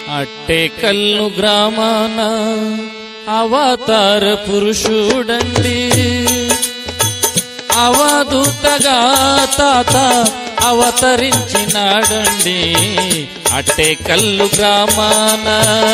అట్టే కల్లు గ్రామాన అవతార పురుషుడండి అవధూతగా తాత అవతరించినాడండి అట్టే కల్లు గ్రామాన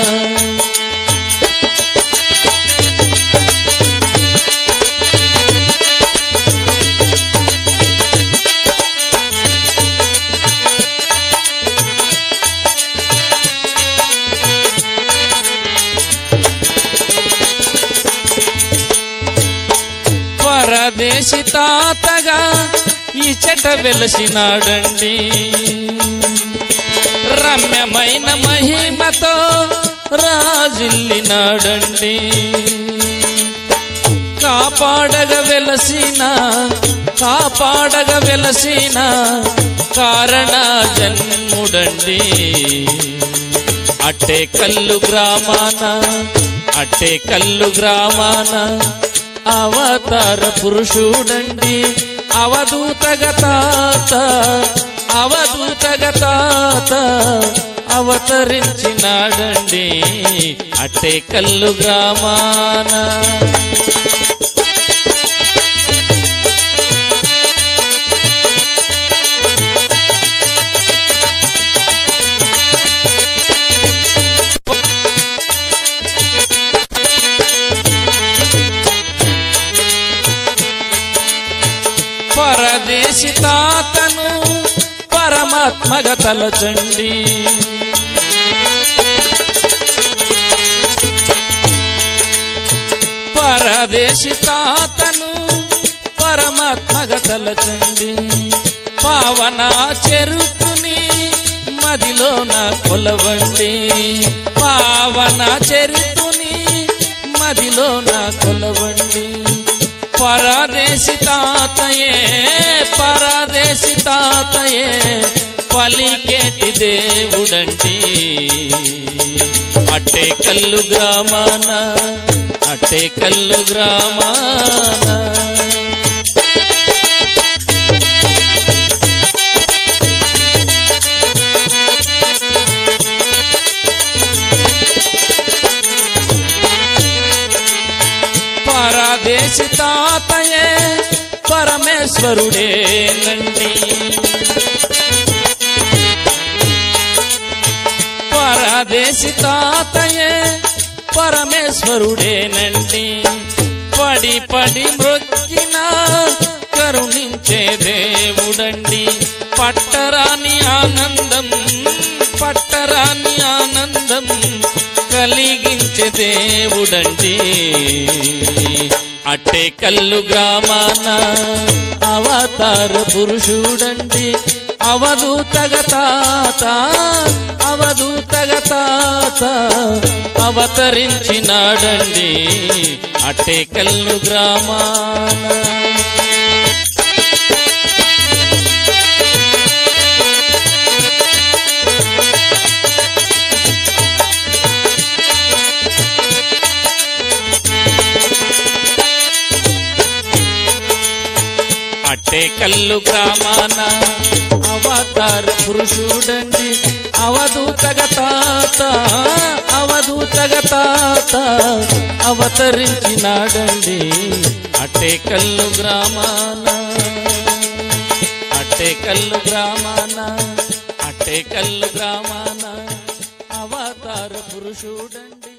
పరదేశి తాతగా ఈ చెట వెలసినాడండి రమ్యమైన మహిమతో రాజిల్లినాడండి కాపాడగ వెలసిన కాపాడగ వెలసిన కారణ జన్ముడండి అట్టే కల్లు గ్రామాన అట్టే కల్లు గ్రామాన అవతార పురుషుడండి అవధూతగ తాత అవధూతగ తాత అవతరించినాడండి అట్టే కల్లు గ్రామాన పరదేశి తాతను పరమాత్మగ తలచండి పరదేశి తాతను పరమాత్మగ తలచండి పావన చెరుకుని మదిలోన కొలవండి పావన చెరుకుని మదిలోన కొలవండి పరదేశి తాతయే పరదేశి తాతయే పలికేటి దేవుడంటి అట్టే కల్లు గ్రామాన అట్టే కల్లు గ్రామాన పరదేశి తాతయే పరమేశ్వరుడేనండి పరదేశి తాతయే పరమేశ్వరుడేనండి పడి పడి మృక్కిన కరుణించే దేవుడండి పట్టరాని ఆనందం పట్టరాని ఆనందం కలిగించే దేవుడండి అట్టే కల్లు గ్రామాన అవతార పురుషుడండి అవధూతగ తాత అవధూతగ తాత అవతరించినాడండి అట్టే కల్లు గ్రామాన అట్టే కల్లు గ్రామాన అవతార పురుషుడండి అవధూతగ తాత అవధూతగ తాత అవతరించినాడండి అట్టే కల్లు గ్రామాన అట్టే కల్లు గ్రామాన అట్టే కల్లు గ్రామాన అవతార పురుషుడండి